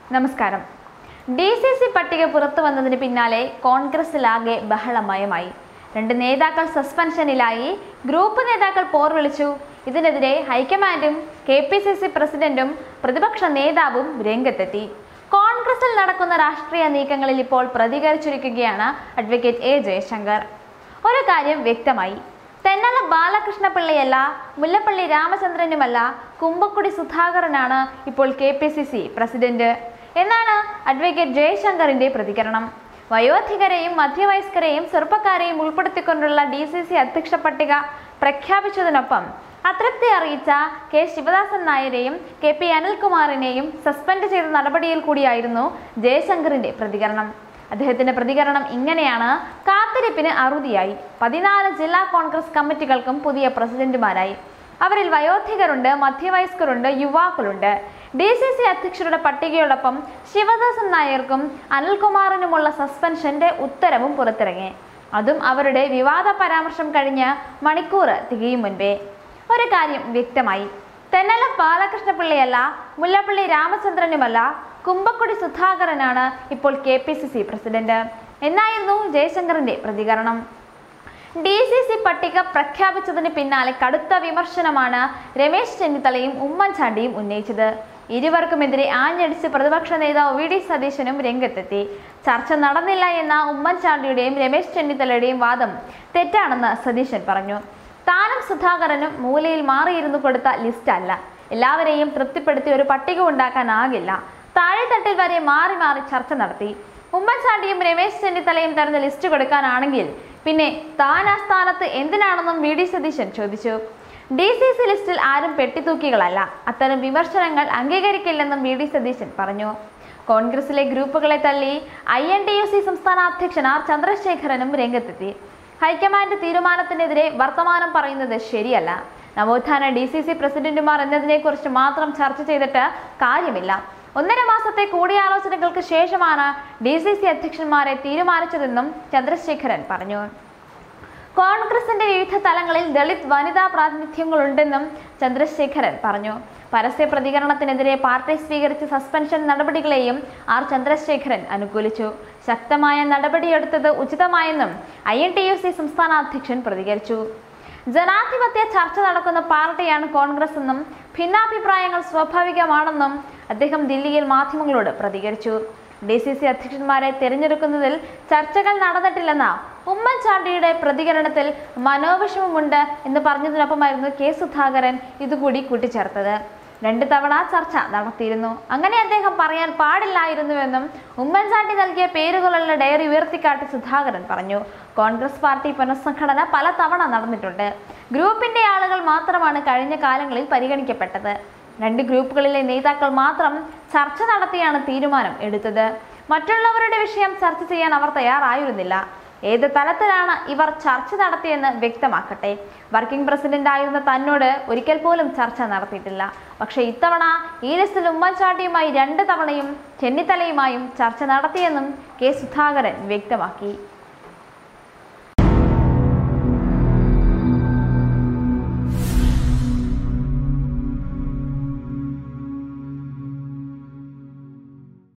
നമസ്കാരം D C C പട്ടിക പുറത്തു വന്നതിന് പിന്നാലെ കോൺഗ്രസിലാകെ ബഹളമയമായി രണ്ട് നേതാക്കൾ സസ്പെൻഷനിലായി ഗ്രൂപ്പ് നേതാക്കൾ പോർവിളിച്ചു ഇതിനെതിരെ ഹൈക്കമാൻഡും കെ പി സി സി പ്രസിഡന്റും പ്രതിപക്ഷ നേതാവും രംഗത്തെത്തി കോൺഗ്രസിൽ നടക്കുന്ന രാഷ്ട്രീയ നീക്കങ്ങളിൽ ഇപ്പോൾ പ്രതികരിച്ചിരിക്കുകയാണ് അഡ്വക്കേറ്റ് എ ജയശങ്കർ ഒരു കാര്യം വ്യക്തമായി തെന്നല ബാലകൃഷ്ണപിള്ളയല്ല മുല്ലപ്പള്ളി രാമചന്ദ്രനുമല്ല കുമ്പക്കുടി സുധാകരനാണ് ഇപ്പോൾ K P C C president എന്നാണ് അഡ്വക്കേറ്റ് ജയശങ്കറിന്റെ പ്രതികരണം വയോധികരെയും മധ്യവയസ്കരെയും ചെറുപ്പക്കാരെയും ഉൾപ്പെടുത്തിക്കൊണ്ടുള്ള ഡി സി സി അധ്യക്ഷ പട്ടിക പ്രഖ്യാപിച്ചതിനൊപ്പം അതൃപ്തി അറിയിച്ച കെ ശിവദാസൻ നായരെയും കെ പി അനിൽകുമാറിനെയും സസ്പെൻഡ് ചെയ്ത നടപടിയിൽ കൂടിയായിരുന്നു ജയശങ്കറിന്റെ പ്രതികരണം അദ്ദേഹത്തിന്റെ പ്രതികരണം ഇങ്ങനെയാണ് കാത്തിരിപ്പിന് അറുതിയായി പതിനാല് ജില്ലാ കോൺഗ്രസ് കമ്മിറ്റികൾക്കും പുതിയ പ്രസിഡന്റുമാരായി അവരിൽ വയോധികരുണ്ട് മധ്യവയസ്കരുണ്ട് യുവാക്കളുണ്ട് ഡി സി സി അധ്യക്ഷരുടെ പട്ടികയോടൊപ്പം ശിവദാസൻ നായർക്കും അനിൽകുമാറിനുമുള്ള സസ്പെൻഷന്റെ ഉത്തരവും പുറത്തിറങ്ങി അതും അവരുടെ വിവാദ പരാമർശം കഴിഞ്ഞ് മണിക്കൂർ തികയും മുൻപേ ഒരു കാര്യം വ്യക്തമായി തെന്നല ബാലകൃഷ്ണപിള്ളയല്ല മുല്ലപ്പള്ളി രാമചന്ദ്രനുമല്ല കുമ്പക്കുടി സുധാകരനാണ് ഇപ്പോൾ K P C C president എന്നായിരുന്നു ജയശങ്കറിന്റെ പ്രതികരണം ഡി സി സി പട്ടിക പ്രഖ്യാപിച്ചതിന് പിന്നാലെ കടുത്ത വിമർശനമാണ് രമേശ് ചെന്നിത്തലയും ഉമ്മൻചാണ്ടിയും ഉന്നയിച്ചത് ഇരുവർക്കുമെതിരെ ആഞ്ഞടിച്ച് പ്രതിപക്ഷ നേതാവ് വി ഡി സതീശനും രംഗത്തെത്തി ചർച്ച നടന്നില്ല എന്ന ഉമ്മൻചാണ്ടിയുടെയും രമേശ് ചെന്നിത്തലയുടെയും വാദം തെറ്റാണെന്ന് സതീശൻ പറഞ്ഞു താനും സുധാകരനും മൂലയിൽ മാറിയിരുന്നു കൊടുത്ത ലിസ്റ്റ് അല്ല എല്ലാവരെയും തൃപ്തിപ്പെടുത്തി ഒരു പട്ടിക ഉണ്ടാക്കാനാകില്ല താഴെത്തട്ടിൽ വരെ മാറി മാറി ചർച്ച നടത്തി ഉമ്മൻചാണ്ടിയും രമേശ് ചെന്നിത്തലയും തരുന്ന ലിസ്റ്റ് കൊടുക്കാനാണെങ്കിൽ പിന്നെ താൻ ആ സ്ഥാനത്ത് എന്തിനാണെന്നും വി ഡി സതീശൻ ചോദിച്ചു ഡി സി സി ലിസ്റ്റിൽ ആരും പെട്ടിത്തൂക്കികളല്ല അത്തരം വിമർശനങ്ങൾ അംഗീകരിക്കില്ലെന്നും വി ഡി സതീശൻ പറഞ്ഞു കോൺഗ്രസിലെ ഗ്രൂപ്പുകളെ തള്ളി I N D U C സംസ്ഥാന അധ്യക്ഷൻ ആർ ചന്ദ്രശേഖരനും രംഗത്തെത്തി ഹൈക്കമാൻഡ് തീരുമാനത്തിനെതിരെ വർത്തമാനം പറയുന്നത് ശരിയല്ല നവോത്ഥാന ഡി സി സി പ്രസിഡന്റുമാർ എന്നതിനെക്കുറിച്ച് മാത്രം ചർച്ച ചെയ്തിട്ട് കാര്യമില്ല ഒന്നര മാസത്തെ കൂടിയാലോചനകൾക്ക് ശേഷമാണ് ഡി സി സി അധ്യക്ഷന്മാരെ തീരുമാനിച്ചതെന്നും ചന്ദ്രശേഖരൻ പറഞ്ഞു കോൺഗ്രസിന്റെ വിവിധ തലങ്ങളിൽ ദളിത് വനിതാ പ്രാതിനിധ്യങ്ങളുണ്ടെന്നും ചന്ദ്രശേഖരൻ പറഞ്ഞു പരസ്യ പ്രതികരണത്തിനെതിരെ പാർട്ടി സ്വീകരിച്ച സസ്പെൻഷൻ നടപടികളെയും ആർ ചന്ദ്രശേഖരൻ അനുകൂലിച്ചു ശക്തമായ നടപടിയെടുത്തത് ഉചിതമായെന്നും I N T U C സംസ്ഥാന അധ്യക്ഷൻ പ്രതികരിച്ചു ജനാധിപത്യ ചർച്ച നടക്കുന്ന പാർട്ടിയാണ് കോൺഗ്രസ് എന്നും ഭിന്നാഭിപ്രായങ്ങൾ സ്വാഭാവികമാണെന്നും അദ്ദേഹം ദില്ലിയിൽ മാധ്യമങ്ങളോട് പ്രതികരിച്ചു ഡി സി സി അധ്യക്ഷന്മാരെ തിരഞ്ഞെടുക്കുന്നതിൽ ചർച്ചകൾ നടന്നിട്ടില്ലെന്ന ഉമ്മൻചാണ്ടിയുടെ പ്രതികരണത്തിൽ മനോവിഷമമുണ്ട് എന്ന് പറഞ്ഞതിനൊപ്പമായിരുന്നു കെ സുധാകരൻ ഇതുകൂടി കൂട്ടിച്ചേർത്തത് രണ്ട് തവണ ചർച്ച നടത്തിയിരുന്നു അങ്ങനെ അദ്ദേഹം പറയാൻ പാടില്ലായിരുന്നുവെന്നും ഉമ്മൻചാണ്ടി നൽകിയ പേരുകളുള്ള ഡയറി ഉയർത്തിക്കാട്ടി സുധാകരൻ പറഞ്ഞു കോൺഗ്രസ് പാർട്ടി പുനഃസംഘടന പല തവണ നടന്നിട്ടുണ്ട് ഗ്രൂപ്പിന്റെ ആളുകൾ മാത്രമാണ് കഴിഞ്ഞ കാലങ്ങളിൽ പരിഗണിക്കപ്പെട്ടത് രണ്ട് ഗ്രൂപ്പുകളിലെ നേതാക്കൾ മാത്രം ചർച്ച നടത്തിയാണ് തീരുമാനം എടുത്തത് മറ്റുള്ളവരുടെ വിഷയം ചർച്ച ചെയ്യാൻ അവർ തയ്യാറായിരുന്നില്ല ഏത് തലത്തിലാണ് ഇവർ ചർച്ച നടത്തിയെന്ന് വ്യക്തമാക്കട്ടെ വർക്കിംഗ് പ്രസിഡന്റ് ആയിരുന്ന തന്നോട് ഒരിക്കൽ പോലും ചർച്ച നടത്തിയിട്ടില്ല പക്ഷേ ഇത്തവണ ഈ ലിസ്റ്റിൽ ഉമ്മൻചാണ്ടിയുമായി രണ്ട് തവണയും ചെന്നിത്തലയുമായും ചർച്ച നടത്തിയെന്നും കെ സുധാകരൻ വ്യക്തമാക്കി